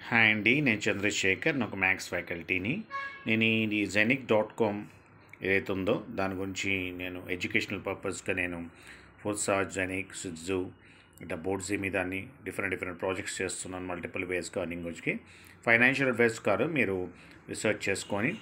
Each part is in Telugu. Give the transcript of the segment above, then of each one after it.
హాయ్ అండి నేను చంద్రశేఖర్ నాకు మ్యాథ్స్ ఫ్యాకల్టీని నేను ఇది జెనిక్ డాట్ కామ్ ఏదైతే ఉందో దాని గురించి నేను ఎడ్యుకేషనల్ పర్పస్గా నేను ఫోర్సా జెనిక్ సిడ్జు ఇట్లా బోర్డ్స్ మీద అన్ని డిఫరెంట్ డిఫరెంట్ ప్రాజెక్ట్స్ చేస్తున్నాను మల్టిపుల్ వేస్గా అర్నింగ్ గురించి ఫైనాన్షియల్ అడ్వైస్ కాదు మీరు రీసెర్చ్ చేసుకొని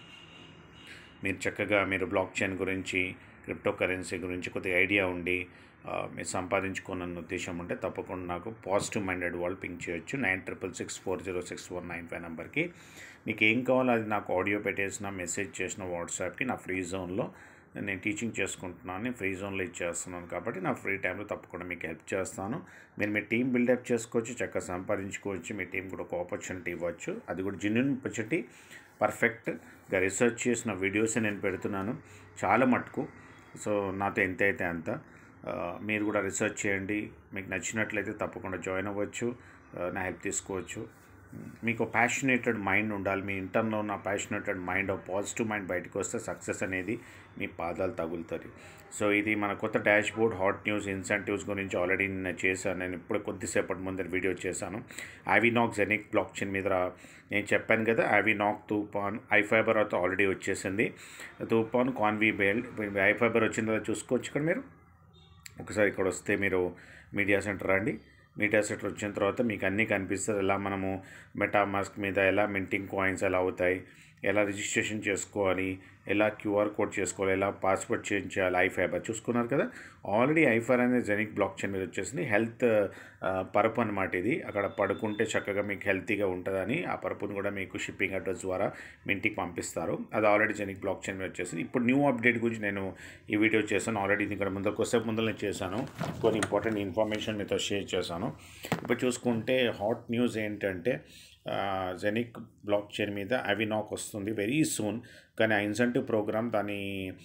మీరు చక్కగా మీరు బ్లాక్ చైన్ గురించి క్రిప్టో కరెన్సీ గురించి కొద్దిగా ఐడియా ఉండి ఆ, మీరు సంపాదించుకోనన్న ఉద్దేశం ఉంటే తప్పకుండా నాకు పాజిటివ్ మైండెడ్ వాళ్ళు పింక్ చేయొచ్చు nine triple six four zero six four nine five నెంబర్కి మీకు ఏం కావాలో అది నాకు ఆడియో పెట్టేసిన మెసేజ్ చేసిన వాట్సాప్కి నా ఫ్రీ జోన్లో నేను టీచింగ్ చేసుకుంటున్నాను ఫ్రీ జోన్లో ఇచ్చేస్తున్నాను కాబట్టి నా ఫ్రీ టైంలో తప్పకుండా మీకు హెల్ప్ చేస్తాను మీరు మీ టీం బిల్డప్ చేసుకోవచ్చు చక్కగా సంపాదించుకోవచ్చు మీ టీం కూడా ఒక ఆపర్చునిటీ ఇవ్వచ్చు అది కూడా జెన్యున్ ఆపర్చునిటీ పర్ఫెక్ట్గా రీసెర్చ్ చేసిన వీడియోస్ నేను పెడుతున్నాను చాలా మటుకు సో నాతో ఎంత అయితే అంత ఆ, మీరు కూడా రీసెర్చ్ చేయండి మీకు నచ్చినట్లయితే తప్పకుండా జాయిన్ అవ్వచ్చు ఆ, నా హెల్ప్ తీసుకోవచ్చు మీకు ప్యాషనేటెడ్ మైండ్ ఉండాలి మీ ఇంటర్లో ఉన్న passionated mind of positive mind బయటకు వస్తే సక్సెస్ అనేది మీ పాదాలు తగులుతుంది సో ఇది మన కొత్త dash board hot news incentives గురించి ఆల్రెడీ నేను చేశాను నేను ఇప్పుడు కొద్దిసేపటి ముందర వీడియో చేశాను ఐవినాక్ జెనిక్ బ్లాక్ చైన్ మీద రా- నేను చెప్పాను కదా ఐవినాక్ తూపాన్ ఐ ఫైబర్ అయితే ఆల్రెడీ వచ్చేసింది తూపాన్ కాన్వీ బెల్ట్ ఐ ఫైబర్ వచ్చిందో చూసుకోవచ్చు ఇక్కడ మీరు ఒకసారి ఇక్కడ వస్తే మీరు మీడియా సెంటర్ రండి మీడియా సెంటర్ వచ్చిన తర్వాత మీకు అన్నీ కనిపిస్తుంది ఎలా మనము మెటామాస్క్ మీద ఎలా మింటింగ్ కాయిన్స్ ఎలా అవుతాయి ఎలా రిజిస్ట్రేషన్ చేసుకోవాలి ఎలా క్యూఆర్ కోడ్ చేసుకోవాలి ఎలా పాస్వర్డ్ చేంజ్ చేయాలి ఐఫైబర్ చూసుకున్నారు కదా ఆల్రెడీ ఐఫర్ అనేది జెనిక్ బ్లాక్ చైన్ మీద వచ్చేసింది హెల్త్ పరుపు అనమాట ఇది అక్కడ పడుకుంటే చక్కగా మీకు హెల్తీగా ఉంటుందని ఆ పరుపును కూడా మీకు షిప్పింగ్ అడ్రస్ ద్వారా మీ ఇంటికి పంపిస్తారు అది ఆల్రెడీ జెనిక్ బ్లాక్ చైన్ మీద వచ్చేసింది ఇప్పుడు న్యూ అప్డేట్ గురించి నేను ఈ వీడియో చేశాను ఆల్రెడీ ఇది ఇక్కడ ముందర కొద్దిసేపు ముందర నేను చేశాను కొన్ని ఇంపార్టెంట్ ఇన్ఫర్మేషన్ మీతో షేర్ చేశాను ఇప్పుడు చూసుకుంటే హాట్ న్యూస్ ఏంటంటే జెనిక్ బ్లాక్ చైన్ మీద అవినాక్ వస్తుంది వెరీ సూన్ కానీ ఆ ఇన్సెంటివ్ ప్రోగ్రామ్ దాని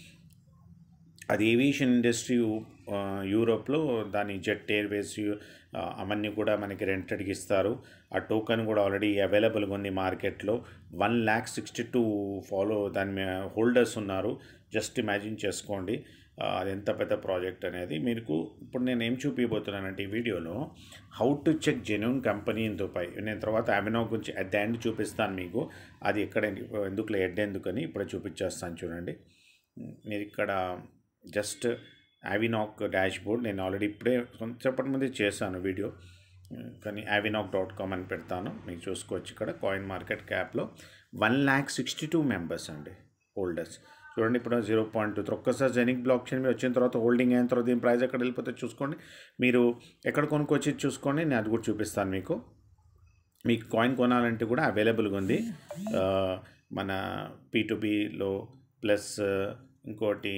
అది ఏవియేషన్ ఇండస్ట్రీ ఆ, యూరోప్లో దాని జెట్ ఎయిర్వేస్ యు- ఆ, అవన్నీ కూడా మనకి రెంటెడ్కి ఇస్తారు ఆ టోకెన్ కూడా ఆల్రెడీ అవైలబుల్గా ఉంది మార్కెట్లో one lakh sixty two follow దాని మీ- హోల్డర్స్ ఉన్నారు జస్ట్ ఇమాజిన్ చేసుకోండి ఆ, అది ఎంత పెద్ద ప్రాజెక్ట్ అనేది మీకు ఇప్పుడు నేను ఏం చూపించబోతున్నానంటే ఈ వీడియోలో how to check genuine company in Dubai నేను తర్వాత అమినో గురించి అట్ ద ఎండ్ చూపిస్తాను మీకు అది ఎక్కడ ఎందుకు ఎడ్ ఎందుకని ఇప్పుడే చూపించేస్తాను చూడండి మీరు ఇక్కడ జస్ట్ అవినాక్ డాష్ బోర్డ్ నేను ఆల్రెడీ ఇప్పుడే కొంచెంసేపటి ముందే చేశాను వీడియో కానీ అవినాక్ డాట్ కామ్ అని పెడతాను మీకు చూసుకోవచ్చు ఇక్కడ కాయిన్ మార్కెట్ క్యాప్లో one lakh sixty two members అండి హోల్డర్స్ చూడండి ఇప్పుడు జీరో పాయింట్ టూ ఒక్కసారి జెనిక్ బ్లాక్ చైన్ మీద వచ్చిన తర్వాత హోల్డింగ్ అయిన తర్వాత దీని ప్రైస్ ఎక్కడ వెళ్ళిపోతే చూసుకోండి మీరు ఎక్కడ కొనుక్కొచ్చి చూసుకోండి నేను అది కూడా చూపిస్తాను మీకు మీకు కాయిన్ కొనాలంటే కూడా అవైలబుల్గా ఉంది ఆ, మన పీ టు బీలో ప్లస్ ఇంకోటి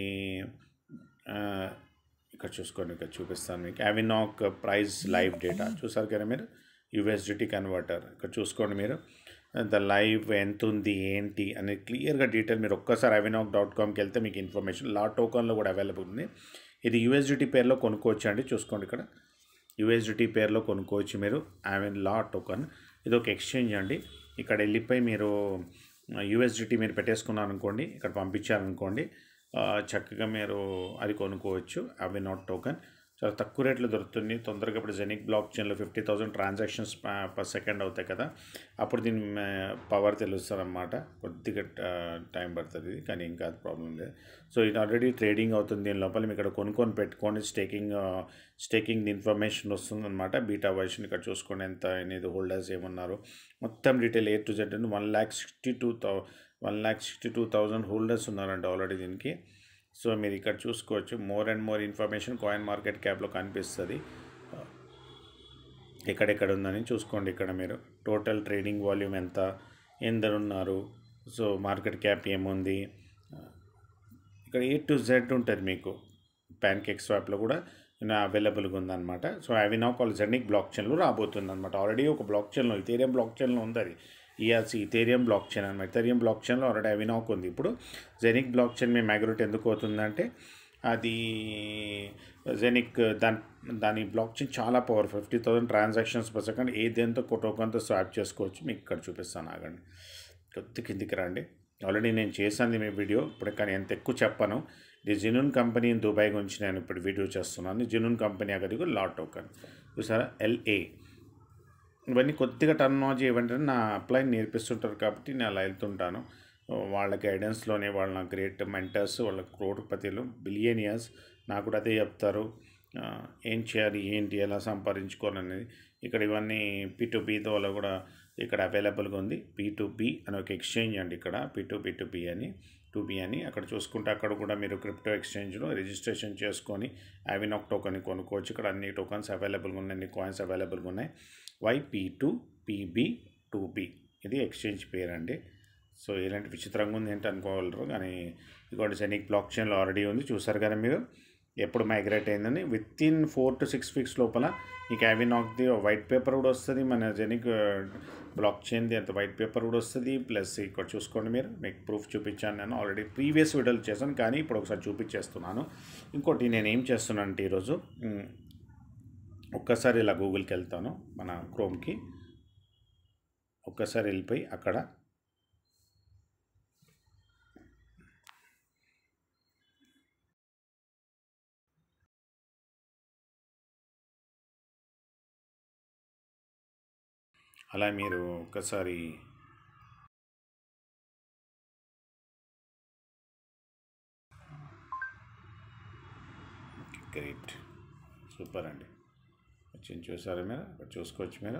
ఆ, ఇక్కడ చూసుకోండి ఇక్కడ చూపిస్తాను మీకు అవినాక్ ప్రైస్ లైవ్ డేటా చూసారు కదా మీరు యూఎస్డిటీ కన్వర్టర్ ఇక్కడ చూసుకోండి మీరు ద లైవ్ ఎంత ఉంది ఏంటి అనేది క్లియర్గా డీటెయిల్ మీరు ఒక్కసారి అవినాక్ డాట్ కామ్కి వెళ్తే మీకు ఇన్ఫర్మేషన్ లా టోకన్లో కూడా అవైలబుల్ ఉంది ఇది యూఎస్డిటీ పేరులో కొనుక్కోవచ్చు అండి చూసుకోండి ఇక్కడ యూఎస్డిటీ పేరులో కొనుక్కోవచ్చు మీరు ఐ మీన్ లా టోకన్ ఇది ఒక ఎక్స్చేంజ్ అండి ఇక్కడ వెళ్ళిపోయి మీరు యూఎస్డిటీ మీరు పెట్టేసుకున్నారు అనుకోండి ఇక్కడ పంపించారనుకోండి ఆ, చక్కగా మీరు అది కొనుక్కోవచ్చు అవి నాట్ టోకన్ చాలా తక్కువ రేట్లో దొరుకుతుంది తొందరగా ఇప్పుడు జెనిక్ బ్లాక్ చైన్లో fifty thousand transactions per second అవుతాయి కదా అప్పుడు దీని పవర్ తెలుస్తుంది అనమాట కొద్దిగా టైం పడుతుంది ఇది కానీ ఇంకా అది ప్రాబ్లం లేదు సో ఇది ఆల్రెడీ ట్రేడింగ్ అవుతుంది దీని లోపల మీరు ఇక్కడ కొనుక్కొని పెట్టుకోండి స్టేకింగ్ స్టేకింగ్ ఇన్ఫర్మేషన్ వస్తుంది అనమాట బీటా వర్షన్ ఇక్కడ చూసుకోండి ఎంత అనేది హోల్డర్స్ ఏమన్నారు మొత్తం డీటెయిల్ ఏ టు జెడ్ అని one lakh sixty two thou one lakh sixty two thousand holders ఉన్నారండి ఆల్రెడీ దీనికి సో మీరు ఇక్కడ చూసుకోవచ్చు more and more information coin market క్యాప్లో కనిపిస్తుంది ఎక్కడెక్కడ ఉందని చూసుకోండి ఇక్కడ మీరు టోటల్ ట్రేడింగ్ వాల్యూమ్ ఎంత ఎందరు ఉన్నారు సో మార్కెట్ క్యాప్ ఏముంది ఇక్కడ ఏ టు జెడ్ ఉంటుంది మీకు ప్యాన్ కేక్ స్వాప్లో కూడా అవైలబుల్గా ఉందన్నమాట సో అవి నా కాల్ జెనిక్ బ్లాక్ చైన్లో రాబోతుంది అనమాట ఆల్రెడీ ఒక బ్లాక్ చైన్లో ఇథేరియం బ్లాక్ చైన్లో ఉంది అది ఈఆర్సీ ఇథేరియం బ్లాక్ చైన్ అనమాట ఇథేరియం బ్లాక్ చైన్లో ఆల్రెడీ అవినాక్ ఉంది ఇప్పుడు జెనిక్ బ్లాక్ చైన్ మీ మైగ్రేట్ ఎందుకు అవుతుందంటే అది జెనిక్ దాని దాని బ్లాక్ చైన్ చాలా power fifty thousand transactions per second ఏ దేంతో టోకన్తో స్వాప్ చేసుకోవచ్చు మీకు ఇక్కడ చూపిస్తాను ఆగండి కొద్ది కిందికి రండి ఆల్రెడీ నేను చేశాను మీ వీడియో ఇప్పుడు కానీ ఎంత ఎక్కువ చెప్పను ఇది జినూన్ కంపెనీ ఇన్ దుబాయ్ గురించి నేను ఇప్పుడు వీడియో చేస్తున్నాను జినూన్ కంపెనీ అక్కడికి లా టోకన్ చూసారా ఎల్ఏ ఇవన్నీ కొద్దిగా టర్మినాలజీ ఏమంటే నా అప్లై నేర్పిస్తుంటారు కాబట్టి నేను అలా వెళ్తుంటాను వాళ్ళ గైడెన్స్లోనే వాళ్ళ గ్రేట్ మెంటర్స్ వాళ్ళ క్రోడ్పతిలు బిలియనియర్స్ నాకు కూడా అదే చెప్తారు ఆ, ఏం చేయాలి ఏంటి ఎలా సంపాదించుకోవాలనేది ఇక్కడ ఇవన్నీ పీ టు బీ వల్ల కూడా ఇక్కడ అవైలబుల్గా ఉంది పీ టు బీ అని ఒక ఎక్స్చేంజ్ అండి ఇక్కడ P two B two B అని టూ బీ అని అక్కడ చూసుకుంటే అక్కడ కూడా మీరు క్రిప్టో ఎక్స్చేంజ్లో రిజిస్ట్రేషన్ చేసుకొని అవినాక్ టోకెన్ కొనుక్కోవచ్చు ఇక్కడ అన్ని టోకన్స్ అవైలబుల్గా ఉన్నాయి అన్ని కాయిన్స్ అవైలబుల్గా ఉన్నాయి YP two PB two B ఇది ఎక్స్చేంజ్ పేరు అండి సో ఇలాంటి విచిత్రంగా ఉంది ఏంటి అనుకోగలరు కానీ ఇదిగోండి సెనిక్ బ్లాక్ చైన్లో ఆల్రెడీ ఉంది చూసారు కదా మీరు ఎప్పుడు మైగ్రేట్ అయిందని within four to six weeks లోపల మీకు అవినాక్ది వైట్ పేపర్ కూడా వస్తుంది మన జెనిక్ బ్లాక్ చైన్ది అంత వైట్ పేపర్ కూడా వస్తుంది ప్లస్ ఇక్కడ చూసుకోండి మీరు మీకు ప్రూఫ్ చూపించాను నేను ఆల్రెడీ ప్రీవియస్ వీడియోలు చేశాను కానీ ఇప్పుడు ఒకసారి చూపించేస్తున్నాను ఇంకోటి నేను ఏం చేస్తున్నాను అంటే ఈరోజు మ్, ఒక్కసారి ఇలా గూగుల్కి వెళ్తాను మన క్రోమ్కి ఒక్కసారి వెళ్ళిపోయి అక్కడ అలా మీరు ఒక్కసారి గ్రేట్ సూపర్ అండి వచ్చింది చూసారా మీరు అక్కడ చూసుకోవచ్చు మీరు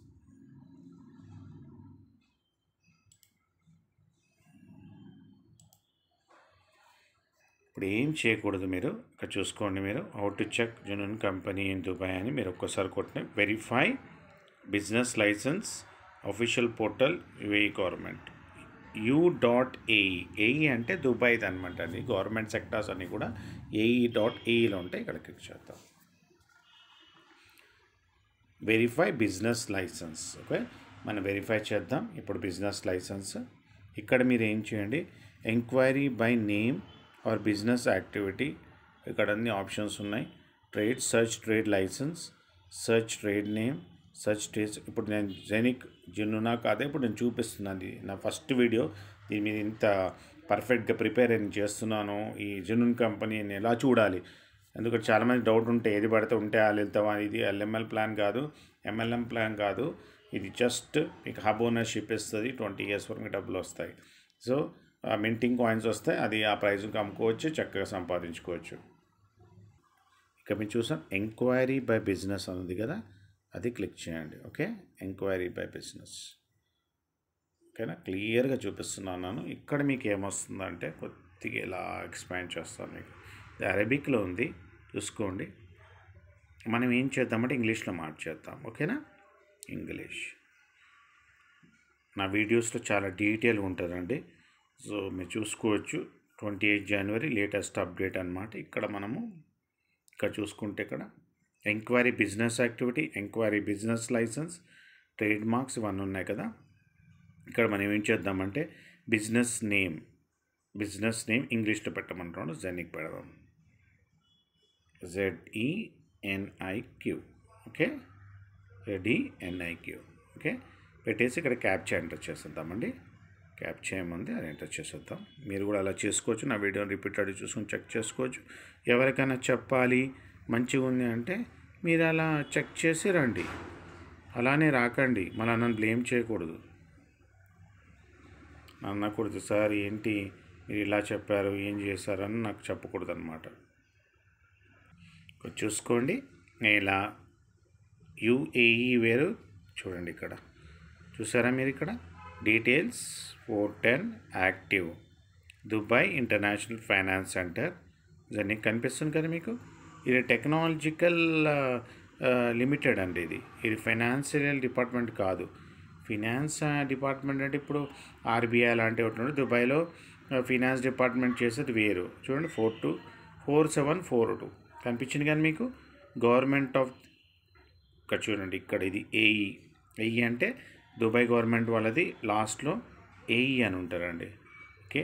ఇప్పుడు ఏం చేయకూడదు మీరు ఇక్కడ చూసుకోండి మీరు how to check genuine company in Dubai అని మీరు ఒక్కసారి కొట్టిన verify business licence official portal UAE government U dot AE AE అంటే దుబాయ్ది అనమాట అండి గవర్నమెంట్ సెక్టార్స్ అన్నీ కూడా ఏఈ డాట్ ఏఈలో ఉంటాయి ఇక్కడ క్లిక్ చేద్దాం వెరిఫై బిజినెస్ లైసెన్స్ ఓకే మనం వెరిఫై చేద్దాం ఇప్పుడు బిజినెస్ లైసెన్స్ ఇక్కడ మీరు ఏం చేయండి enquiry by name or business activity ఇక్కడ అన్ని ఆప్షన్స్ ఉన్నాయి trade search trade licence search trade name search trade ఇప్పుడు నేను జెనిక్ జున్నునా కాదే ఇప్పుడు నేను చూపిస్తున్నాను ఇది నా ఫస్ట్ వీడియో దీని మీద ఇంత పర్ఫెక్ట్గా ప్రిపేర్ అని చేస్తున్నాను ఈ జునున్ కంపెనీని ఎలా చూడాలి ఎందుకంటే చాలామంది డౌట్ ఉంటే ఏది పడితే ఉంటే వాళ్ళు వెళ్తావా ఇది ఎల్ఎంఎల్ ప్లాన్ కాదు ఎంఎల్ఎం ప్లాన్ కాదు ఇది జస్ట్ మీకు హబ్ ఓనర్షిప్ ఇస్తుంది ట్వంటీ ఇయర్స్ వరకు డబ్బులు వస్తాయి సో మింటింగ్ కాయిన్స్ వస్తాయి అది ఆ ప్రైస్కి అమ్ముకోవచ్చు చక్కగా సంపాదించుకోవచ్చు ఇక మీరు చూసాం ఎంక్వైరీ బై బిజినెస్ అన్నది కదా అది క్లిక్ చేయండి ఓకే ఎంక్వైరీ బై బిజినెస్ ఓకేనా క్లియర్గా చూపిస్తున్నాను నేను ఇక్కడ మీకు ఏమొస్తుందంటే కొద్దిగా ఇలా ఎక్స్పాండ్ చేస్తాను మీకు ఇది అరబిక్లో ఉంది చూసుకోండి మనం ఏం చేద్దామంటే ఇంగ్లీష్లో మార్చేద్దాం ఓకేనా ఇంగ్లీష్ నా వీడియోస్లో చాలా డీటెయిల్ ఉంటుందండి సో మీరు చూసుకోవచ్చు ట్వంటీ ఎయిట్ జనవరి లేటెస్ట్ అప్డేట్ అనమాట ఇక్కడ మనము ఇక్కడ చూసుకుంటే ఇక్కడ enquiry business activity enquiry business licence trade marks ఇవన్నీ ఉన్నాయి కదా ఇక్కడ మనం ఏం చేద్దామంటే బిజినెస్ నేమ్ బిజినెస్ నేమ్ ఇంగ్లీష్లో పెట్టమంటున్నాడు జెనిక్ పెడదాం జెడ్ఈఎన్ఐక్యూ ఓకే జెడ్ఈఎన్ఐక్యూ ఓకే పెట్టేసి ఇక్కడ క్యాప్చా ఎంటర్ చేసేద్దామండి క్యాప్చా ఏముంది అది ఎంటర్ చేసేద్దాం మీరు కూడా అలా చేసుకోవచ్చు నా వీడియోని రిపీటెడ్ చూసుకొని చెక్ చేసుకోవచ్చు ఎవరికైనా చెప్పాలి మంచిగా ఉంది అంటే మీరు అలా చెక్ చేసి రండి అలానే రాకండి మళ్ళీ నన్ను బ్లేమ్ చేయకూడదు అనకూడదు సార్ ఏంటి మీరు ఇలా చెప్పారు ఏం చేశారని నాకు చెప్పకూడదు అనమాట చూసుకోండి నేను ఇలా యుఏఈ వేరు చూడండి ఇక్కడ చూసారా మీరు ఇక్కడ details four ten active Dubai International Finance Centre ఇవన్నీ కనిపిస్తుంది కదా మీకు ఇది టెక్నాలజికల్ లిమిటెడ్ అండి ఇది ఇది ఫైనాన్షియల్ డిపార్ట్మెంట్ కాదు ఫినాన్స్ డిపార్ట్మెంట్ అంటే ఇప్పుడు ఆర్బీఐ లాంటివి ఉంటుంది దుబాయ్లో ఫినాన్స్ డిపార్ట్మెంట్ చేసేది వేరు చూడండి four two four seven four two కనిపించింది కానీ మీకు గవర్నమెంట్ ఆఫ్ ఇక్కడ చూడండి ఇక్కడ ఇది ఏఈ ఏఈ అంటే దుబాయ్ గవర్నమెంట్ వాళ్ళది లాస్ట్లో ఏఈ అని ఉంటారండి ఓకే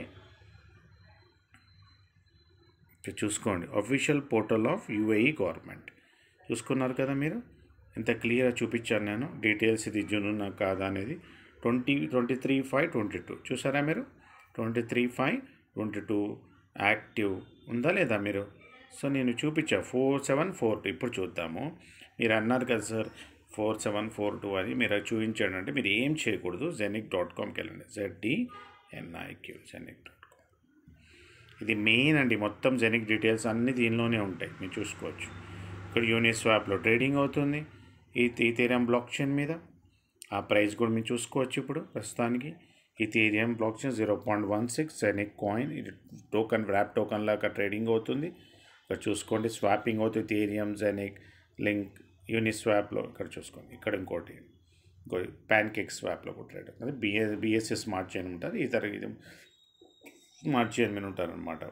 ఇక్కడ చూసుకోండి official portal of UAE government చూసుకున్నారు కదా మీరు ఎంత క్లియర్గా చూపించాను నేను డీటెయిల్స్ ఇది జునున్నా కాదా అనేది twenty twenty three five twenty two చూసారా మీరు twenty three five twenty two active ఉందా లేదా మీరు సో నేను చూపించా ఫోర్ సెవెన్ ఫోర్ టూ ఇప్పుడు చూద్దాము మీరు అన్నారు కదా sir four seven four two అని మీరు అది చూపించండి అంటే మీరు ఏం చేయకూడదు జెనిక్ డాట్ కామ్కి వెళ్ళండి జెడ్డిఎన్ఐక్యూ జెనిక్ డాట్ కామ్ ఇది మెయిన్ అండి మొత్తం జెనిక్ డీటెయిల్స్ అన్నీ దీనిలోనే ఉంటాయి మీరు చూసుకోవచ్చు ఇక్కడ యూనిస్వాప్లో ట్రేడింగ్ అవుతుంది ఈ ఈథేరియం బ్లాక్ చైన్ మీద ఆ ప్రైస్ కూడా మీరు చూసుకోవచ్చు ఇప్పుడు ప్రస్తుతానికి Ethereum block chain zero point one six Zeniq coin ఇది టోకన్ ర్యాప్ టోకన్ లాగా ట్రేడింగ్ అవుతుంది ఇక్కడ చూసుకోండి స్వాపింగ్ అవుతుంది ఈథేరియం జెనిక్ లింక్ యూనిస్వాప్లో ఇక్కడ చూసుకోండి ఇక్కడ ఇంకోటి ఇంకో ప్యాన్ కేక్ స్వాప్లో కూడా ట్రేడ్ అదే బిఎస్ బిఎస్సి స్మార్ట్ చైన్ ఉంటుంది ఇతర ఇది స్మార్ట్ చైన్ మీద ఉంటారనమాట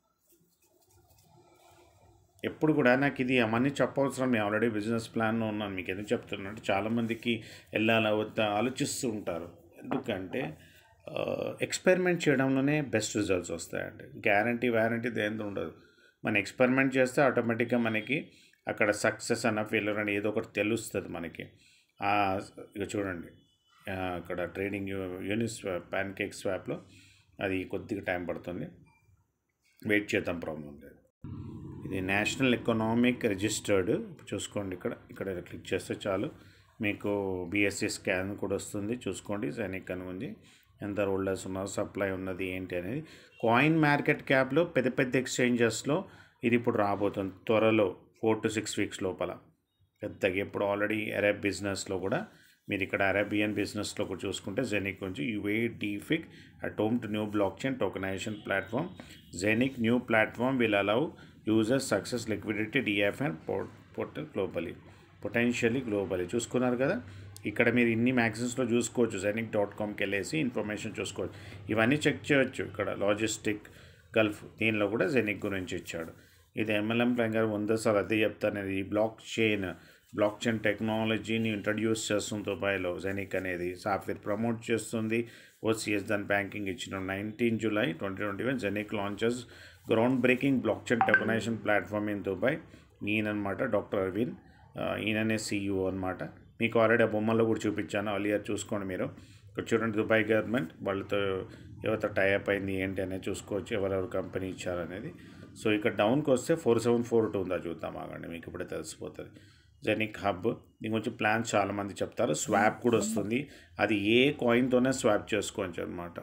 ఎప్పుడు కూడా నాకు ఇది అవన్నీ చెప్పవసరం నేను ఆల్రెడీ బిజినెస్ ప్లాన్లో ఉన్నాను మీకు ఎందుకు చెప్తున్నాను అంటే చాలామందికి వెళ్ళాలా వద్దా ఆలోచిస్తూ ఉంటారు ఎందుకంటే ఎక్స్పెరిమెంట్ చేయడంలోనే బెస్ట్ రిజల్ట్స్ వస్తాయండి గ్యారంటీ వ్యారంటీ దేని ఉండదు మనం ఎక్స్పెరిమెంట్ చేస్తే ఆటోమేటిక్గా మనకి అక్కడ సక్సెస్ అన్న ఫెయిల్యూర్ అని ఏదో ఒకటి తెలుస్తుంది మనకి ఇక చూడండి అక్కడ ట్రేడింగ్ యూనిస్ ప్యాన్ కేక్ స్వాప్లో అది కొద్దిగా టైం పడుతుంది వెయిట్ చేద్దాం ప్రాబ్లం లేదు ఇది నేషనల్ ఎకనామిక్ రిజిస్టర్డ్ చూసుకోండి ఇక్కడ ఇక్కడ క్లిక్ చేస్తే చాలు మీకు బిఎస్సి స్కాన్ కూడా వస్తుంది చూసుకోండి జైనిక్ అని ఉంది ఎంత హోల్డర్స్ ఉన్నారు సప్లై ఉన్నది ఏంటి అనేది కాయిన్ మార్కెట్ క్యాప్లో పెద్ద పెద్ద ఎక్స్చేంజెస్లో ఇది ఇప్పుడు రాబోతుంది త్వరలో ఫోర్ టు సిక్స్ వీక్స్ లోపల పెద్దగా ఇప్పుడు ఆల్రెడీ అరబ్ బిజినెస్లో కూడా మీరు ఇక్కడ అరేబియన్ బిజినెస్లో కూడా చూసుకుంటే జెనిక్ గురించి UA DeFi at home to new block chain tokenisation platform Zeniq new platform will allow users success liquidity DFN portal globally potentially globally చూసుకున్నారు కదా ఇక్కడ మీరు ఇన్ని మ్యాగజైన్స్లో చూసుకోవచ్చు జెనిక్ డాట్ కామ్కి వెళ్ళేసి ఇన్ఫర్మేషన్ చూసుకోవచ్చు ఇవన్నీ చెక్ చేయొచ్చు ఇక్కడ లాజిస్టిక్ గల్ఫ్ దీనిలో కూడా జెనిక్ గురించి ఇచ్చాడు ఇది ఎంఎల్ఎం గారు వంద సార్ అదే చెప్తాను ఈ బ్లాక్ చైన్ బ్లాక్ చైన్ టెక్నాలజీని ఇంట్రడ్యూస్ చేస్తుంది దుబాయ్లో జెనిక్ అనేది సాఫ్ట్వేర్ ప్రమోట్ చేస్తుంది ఓసిఎస్ దాని బ్యాంకింగ్ ఇచ్చిన nineteen July twenty twenty one Zeniq launches ground breaking block chain tokenisation platform in Dubai ఈయనమాట డాక్టర్ అరవింద్ ఈయననే సీఈఓ అనమాట మీకు ఆల్రెడీ ఆ బొమ్మల్లో కూడా చూపించాను అలియర్ చూసుకోండి మీరు ఇక్కడ చూడండి దుబాయ్ గవర్నమెంట్ వాళ్ళతో ఎవరితో టైఅప్ అయింది ఏంటి అనేది చూసుకోవచ్చు ఎవరెవరు కంపెనీ ఇచ్చారనేది సో ఇక్కడ డౌన్కి వస్తే ఫోర్ సెవెన్ ఫోర్ టూ ఉందా చూద్దాం ఆగండి మీకు ఇప్పుడే తెలిసిపోతుంది జెనిక్ హబ్ దీని గురించి ప్లాన్స్ చాలామంది చెప్తారు స్వాప్ కూడా వస్తుంది అది ఏ కాయిన్తోనే స్వాప్ చేసుకోవచ్చు అనమాట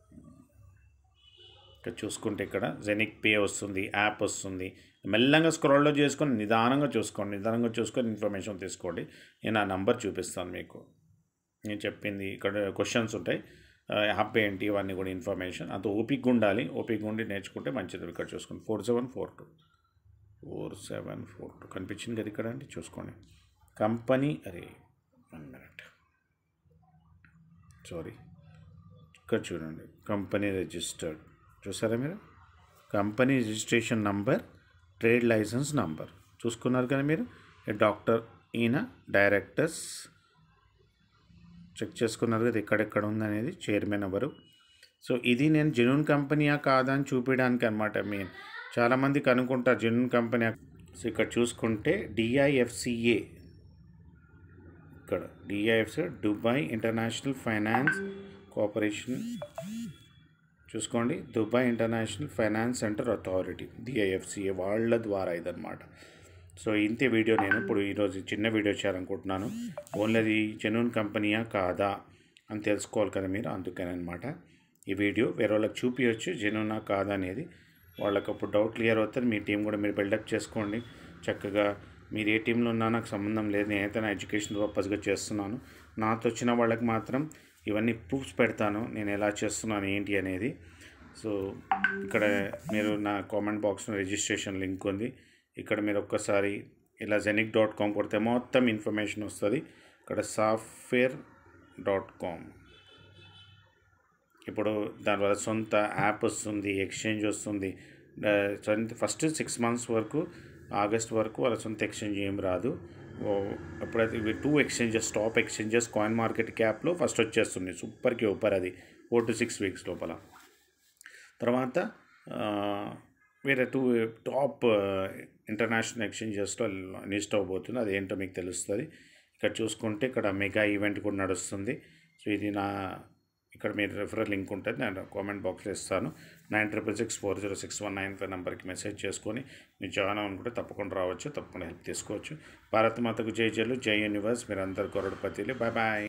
ఇక్కడ చూసుకుంటే ఇక్కడ జెనిక్ పే వస్తుంది యాప్ వస్తుంది మెల్లంగా స్క్రోల్లో చేసుకొని నిదానంగా చూసుకోండి నిదానంగా చూసుకొని ఇన్ఫర్మేషన్ తీసుకోండి నేను ఆ నంబర్ చూపిస్తాను మీకు నేను చెప్పింది ఇక్కడ క్వశ్చన్స్ ఉంటాయి యాప్ ఏంటి ఇవన్నీ కూడా ఇన్ఫర్మేషన్ అంత ఓపిక ఉండాలి ఓపిక ఉండి నేర్చుకుంటే మంచిది ఇక్కడ చూసుకోండి four seven four two four seven four two కనిపించింది కదా ఇక్కడ అండి చూసుకోండి కంపెనీ అరే వన్ మినిట్ సారీ ఇక్కడ చూడండి కంపెనీ రిజిస్టర్డ్ చూసారా మీరు company registration number trade licence number చూసుకున్నారు కదా మీరు డాక్టర్ ఈయన డైరెక్టర్స్ చెక్ చేసుకున్నారు కదా ఎక్కడెక్కడ ఉందనేది చైర్మన్ ఎవరు సో ఇది నేను జెన్యున్ కంపెనీయా కాదా అని చూపించడానికి అనమాట మెయిన్ చాలామందికి అనుకుంటారు జెన్యున్ కంపెనీ సో ఇక్కడ చూసుకుంటే డిఐఎఫ్సిఏ ఇక్కడ DIFC Dubai International Finance cooperation చూసుకోండి Dubai International Finance Centre Authority DIFCA వాళ్ళ ద్వారా ఇదనమాట సో ఇంతే వీడియో నేను ఇప్పుడు ఈరోజు చిన్న వీడియో చేయాలనుకుంటున్నాను ఓన్లీ అది జెన్యున్ కంపెనీయా కాదా అని తెలుసుకోవాలి కదా మీరు అందుకని అనమాట ఈ వీడియో వేరే వాళ్ళకి చూపించవచ్చు జెన్యునా కాదా అనేది వాళ్ళకి అప్పుడు డౌట్ క్లియర్ అవుతుంది మీ టీం కూడా మీరు బిల్డప్ చేసుకోండి చక్కగా మీరు ఏ టీంలో ఉన్నా నాకు సంబంధం లేదు నేనైతే నా ఎడ్యుకేషన్ పర్పస్గా చేస్తున్నాను నాతో వచ్చిన వాళ్ళకి మాత్రం ఇవన్నీ ప్రూఫ్స్ పెడతాను నేను ఎలా చేస్తున్నాను ఏంటి అనేది సో ఇక్కడ మీరు నా కామెంట్ బాక్స్లో రిజిస్ట్రేషన్ లింక్ ఉంది ఇక్కడ మీరు ఒక్కసారి ఇలా జెనిక్ డాట్ కామ్ కొడితే మొత్తం ఇన్ఫర్మేషన్ వస్తుంది ఇక్కడ సాఫ్ట్వేర్ డాట్ కామ్ ఇప్పుడు దానివల్ల సొంత యాప్ వస్తుంది ఎక్స్చేంజ్ వస్తుంది ఫస్ట్ సిక్స్ మంత్స్ వరకు ఆగస్ట్ వరకు వాళ్ళ సొంత ఎక్స్చేంజ్ ఏం రాదు ఎప్పుడైతే ఇవి two exchanges top exchanges coin market క్యాప్లో ఫస్ట్ వచ్చేస్తుంది సూపర్కి ఊపర్ అది ఫోర్ టు సిక్స్ వీక్స్ లోపల తర్వాత వేరే టూ టాప్ ఇంటర్నేషనల్ ఎక్స్చేంజెస్లో లిస్ట్ అవ్వబోతుంది అది ఏంటో మీకు తెలుస్తుంది ఇక్కడ చూసుకుంటే ఇక్కడ మెగా ఈవెంట్ కూడా నడుస్తుంది సో ఇది నా ఇక్కడ మీరు రెఫరల్ లింక్ ఉంటుంది నేను కామెంట్ బాక్స్లో ఇస్తాను nine triple six four zero six one nine five నెంబర్కి మెసేజ్ చేసుకొని మీరు జాయిన్ అవ్వనుకుంటే తప్పకుండా రావచ్చు తప్పకుండా హెల్ప్ తీసుకోవచ్చు భారత్ మాతకు జై జైలు జై యూనివర్స్ మీరు అందరు కొరడుపతిలు బాయ్ బాయ్